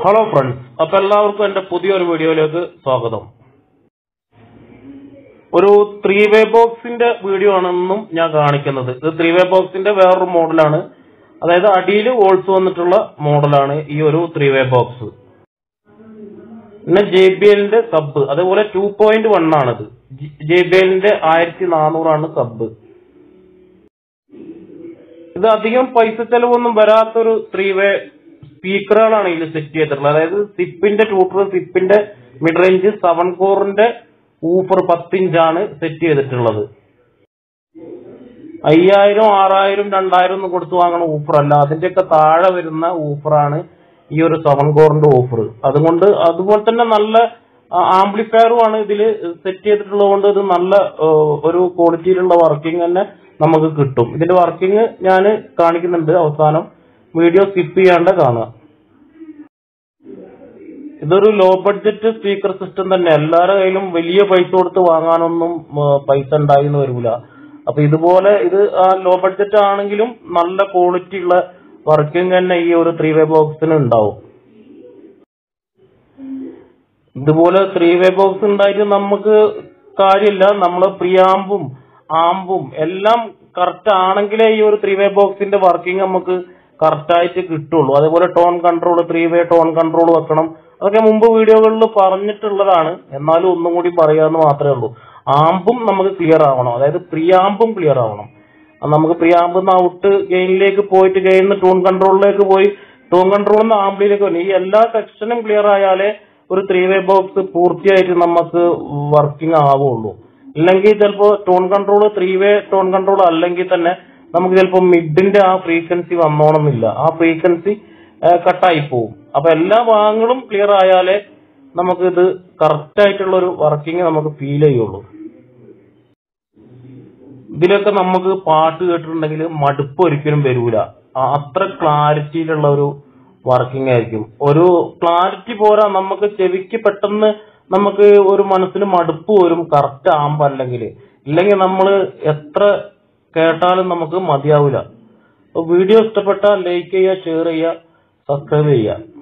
hello friends അപ്പൊ എല്ലാവർക്കും എന്റെ പുതിയൊരു വീഡിയോയിലേക്ക് സ്വാഗതം ഒരു ത്രീ വേ ബോക്സിന്റെ വീഡിയോ ആണെന്നും ഞാൻ കാണിക്കുന്നത് ഇത് ത്രീ വേ ബോക്സിന്റെ വേറൊരു മോഡലാണ് അതായത് അടിയിൽ വോൾസ് വന്നിട്ടുള്ള മോഡലാണ് ഈ ഒരു ത്രീ വേ ബോക്സ് പിന്നെ ജെ ബി എല്ലിന്റെ സബ് അതേപോലെ ടു പോയിന്റ് വൺ ആണിത് ജെ ബി എല്ലിന്റെ ആയിരത്തി നാനൂറാണ് സബ് ഇത് അധികം പൈസ ചെലവൊന്നും വരാത്തൊരു ത്രീ വേ സ്പീക്കറുകളാണ് ഇതിൽ സെറ്റ് ചെയ്തിട്ടുള്ളത് അതായത് സിപ്പിന്റെ ട്യൂട്ടർ സിപ്പിന്റെ മിഡ് റേഞ്ച് സെവൻ കോറിന്റെ ഊഫർ പത്തിഞ്ചാണ് സെറ്റ് ചെയ്തിട്ടുള്ളത് അയ്യായിരം ആറായിരം രണ്ടായിരം ഒന്നും കൊടുത്ത് വാങ്ങണ ഊഫർ അല്ല അതിന്റെയൊക്കെ താഴെ വരുന്ന ഊഫറാണ് ഈ ഒരു സെവൻ കോറിന്റെ ഓഫർ അതുകൊണ്ട് അതുപോലെ തന്നെ നല്ല ആംപ്ലിഫയറും ആണ് ഇതിൽ സെറ്റ് ചെയ്തിട്ടുള്ളത് കൊണ്ട് ഇത് നല്ല ആ, ഒരു ക്വാളിറ്റിയിലുള്ള വർക്കിംഗ് തന്നെ നമുക്ക് കിട്ടും ഇതിന്റെ വർക്കിംഗ് ഞാൻ കാണിക്കുന്നുണ്ട് അവസാനം വീഡിയോ സ്കിപ്പ് ചെയ്യാണ്ട് കാണുക ഇതൊരു ലോ ബഡ്ജറ്റ് സ്പീക്കർ സിസ്റ്റം തന്നെ എല്ലാവരുടെ കയ്യിലും വലിയ പൈസ കൊടുത്ത് വാങ്ങാനൊന്നും ആ, പൈസ ഉണ്ടായിന്ന് വരില്ല അപ്പൊ ഇതുപോലെ ഇത് ആ ലോ ബഡ്ജറ്റ് ആണെങ്കിലും നല്ല ക്വാളിറ്റി ഉള്ള വർക്കിംഗ് തന്നെ ഈ ഒരു ത്രീ വേ ബോക്സിന് ഉണ്ടാവും ഇതുപോലെ ത്രീ വേ ബോക്സ് ഉണ്ടായിട്ട് നമുക്ക് കാര്യമില്ല നമ്മള് പ്രിയാമ്പും ആമ്പും എല്ലാം കറക്റ്റ് ആണെങ്കിലേ ഈ ഒരു ത്രീ വേ ബോക്സിന്റെ വർക്കിംഗ് നമുക്ക് കറക്റ്റ് ആയിട്ട് കിട്ടുള്ളൂ അതേപോലെ tone control three way tone control വെക്കണം അതൊക്കെ മുമ്പ് വീഡിയോകളിൽ പറഞ്ഞിട്ടുള്ളതാണ് എന്നാലും ഒന്നും കൂടി പറയാന്ന് മാത്രമേ ഉള്ളൂ ആമ്പും നമുക്ക് ക്ലിയർ ആവണം അതായത് പ്രിയാമ്പും ക്ലിയർ ആവണം അത് നമുക്ക് പ്രിയാമ്പ് ഔട്ട് ഗെയിനിലേക്ക് പോയിട്ട് ഗെയിൻ ടൂൺ കൺട്രോളിലേക്ക് പോയി ടൂൺ കൺട്രോളിൽ നിന്ന് ആംബിലേക്ക് വരും ഈ എല്ലാ സെക്ഷനും ക്ലിയർ ആയാലേ ഒരു ത്രീ വേ ബോക്സ് പൂർത്തിയായിട്ട് നമുക്ക് വർക്കിംഗ് ആവുള്ളൂ ഇല്ലെങ്കിൽ ചിലപ്പോ tone control three way tone control അല്ലെങ്കിൽ തന്നെ നമുക്ക് ചിലപ്പോൾ മിഡിന്റെ ആ ഫ്രീക്വൻസി വന്നോണമെന്നില്ല ആ ഫ്രീക്വൻസി കട്ടായി പോവും അപ്പൊ എല്ലാ ഭാഗങ്ങളും ക്ലിയർ ആയാലേ നമുക്ക് ഇത് കറക്റ്റ് ആയിട്ടുള്ള ഒരു വർക്കിംഗ് നമുക്ക് ഫീൽ ചെയ്യുള്ളൂ ഇതിലൊക്കെ നമുക്ക് പാട്ട് കേട്ടിട്ടുണ്ടെങ്കിൽ മടുപ്പ് ഒരിക്കലും വരൂല ആ- അത്ര ക്ലാരിറ്റിയിലുള്ള ഒരു വർക്കിംഗ് ആയിരിക്കും ഒരു ക്ലാരിറ്റി പോരാ നമുക്ക് ചെവിക്ക് പെട്ടെന്ന് നമുക്ക് ഒരു മനസ്സിന് മടുപ്പ് വരും കറക്റ്റ് ആകുമ്പോ അല്ലെങ്കിൽ ഇല്ലെങ്കിൽ നമ്മൾ എത്ര കേട്ടാലും നമുക്ക് മതിയാവില്ല വീഡിയോ ഇഷ്ടപ്പെട്ടാൽ ലൈക്ക് ചെയ്യുക ഷെയർ ചെയ്യുക സബ്സ്ക്രൈബ് ചെയ്യുക